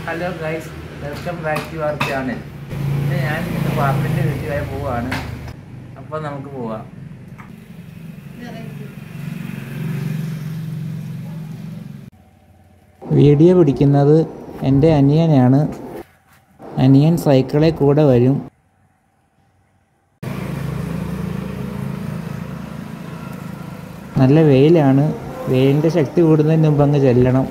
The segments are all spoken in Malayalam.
hello guys welcome back to our channel ഇന്ന് ഞാൻ ഇന്ന് പാപ്പിൻ്റെ വീട്ടിൽ വരെ പോവാണ് അപ്പോൾ നമുക്ക് പോവാം വീഡിയോ പിടിക്കുന്നത് എൻ്റെ അനിയനാണ് അനിയൻ സൈക്കിളിൽ കൂടെ വരും നല്ല വെയിലാണ് വെയിലിൻ്റെ ശക്തി കൂടുന്നതിന് മുമ്പ് അങ്ങ് ചെല്ലണം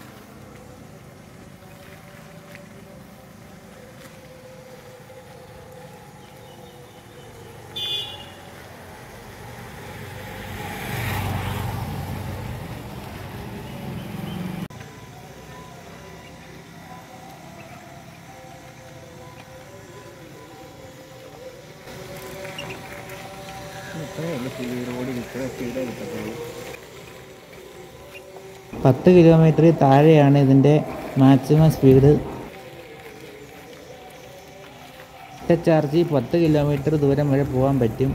പത്ത് കിലോമീറ്ററിൽ താഴെയാണ് ഇതിൻ്റെ മാക്സിമം സ്പീഡ് ഒറ്റ ചാർജ് പത്ത് കിലോമീറ്റർ ദൂരം വരെ പോകാൻ പറ്റും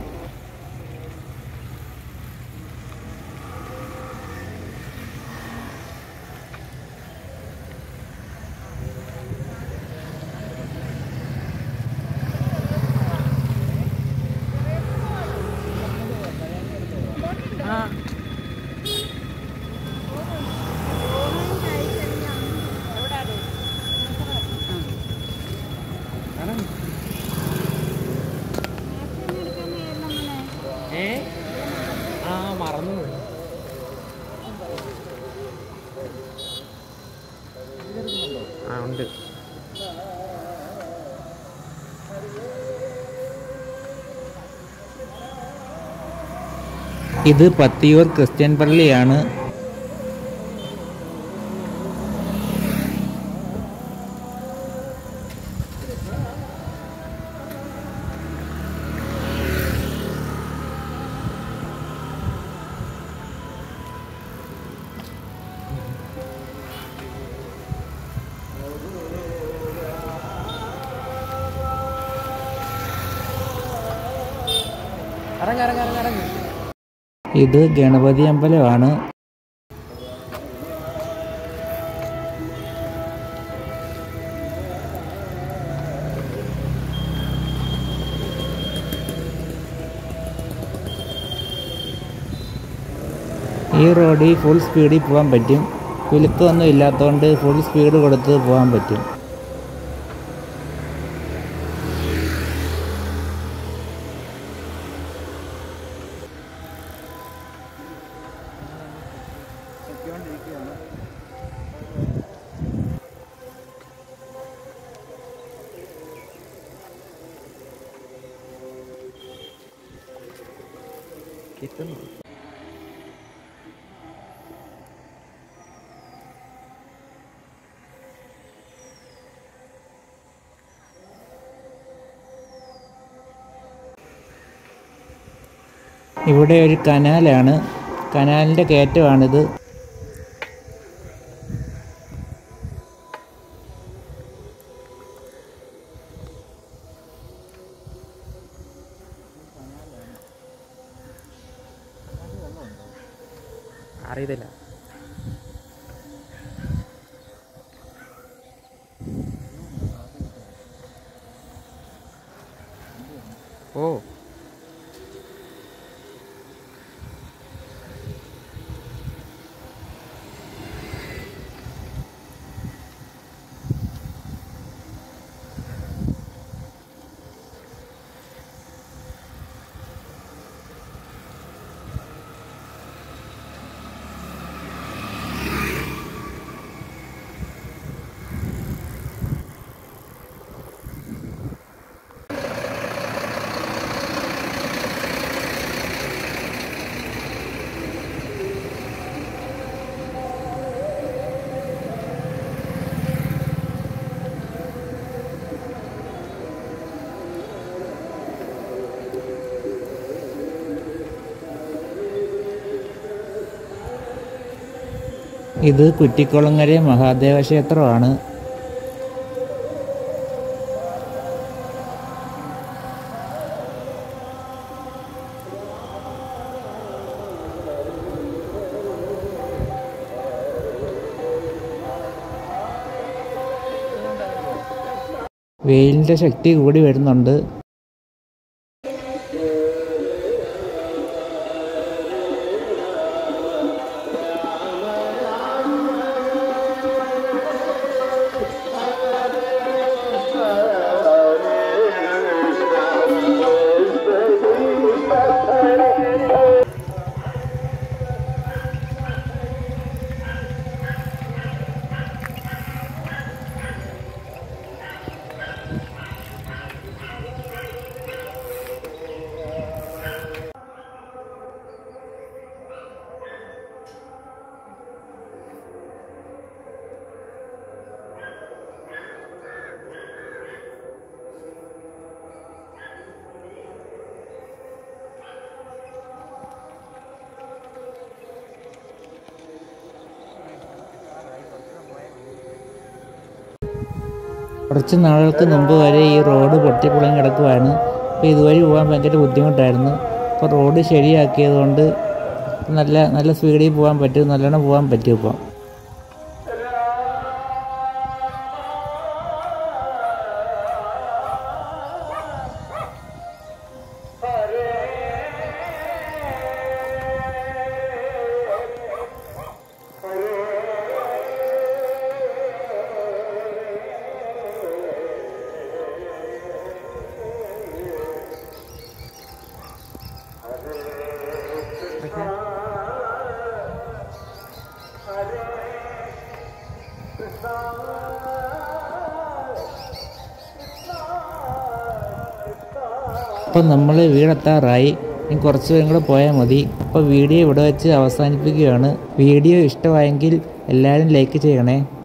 ഏ ആ മറന്നു ആ ഉണ്ട് ഇത് പത്തിയൂർ ക്രിസ്ത്യൻ പള്ളിയാണ് ഇറങ്ങ ഇറങ്ങ ഇറങ്ങ ഇറങ്ങ ഇത് ഗണപതി അമ്പലമാണ് ഈ റോഡിൽ ഫുൾ സ്പീഡിൽ പോകാൻ പറ്റും കുലുക്കമൊന്നും ഇല്ലാത്തതുകൊണ്ട് ഫുൾ സ്പീഡ് കൊടുത്ത് പോകാൻ പറ്റും കിട്ടുന്നു ഇവിടെ ഒരു കനാലാണ് കനാലിൻ്റെ കയറ്റമാണിത് അറിയത്തില്ല ഓ ഇത് കുറ്റിക്കുളങ്ങര മഹാദേവ ക്ഷേത്രമാണ് വെയിലിൻ്റെ ശക്തി കൂടി വരുന്നുണ്ട് കുറച്ച് നാളുകൾക്ക് മുമ്പ് വരെ ഈ റോഡ് പൊട്ടിപ്പൊളിഞ്ഞ് കിടക്കുവാണ് അപ്പോൾ ഇതുവഴി പോകാൻ ഭയങ്കര ബുദ്ധിമുട്ടായിരുന്നു അപ്പോൾ റോഡ് ശരിയാക്കിയത് കൊണ്ട് നല്ല നല്ല സ്പീഡിൽ പോകാൻ പറ്റും നല്ലോണം പോകാൻ പറ്റും ഇപ്പോൾ അപ്പം നമ്മൾ വീടെത്താറായി ഇനി കുറച്ച് പേരും കൂടെ പോയാൽ മതി അപ്പോൾ വീഡിയോ ഇവിടെ വെച്ച് അവസാനിപ്പിക്കുകയാണ് വീഡിയോ ഇഷ്ടമായെങ്കിൽ എല്ലാവരും ലൈക്ക് ചെയ്യണേ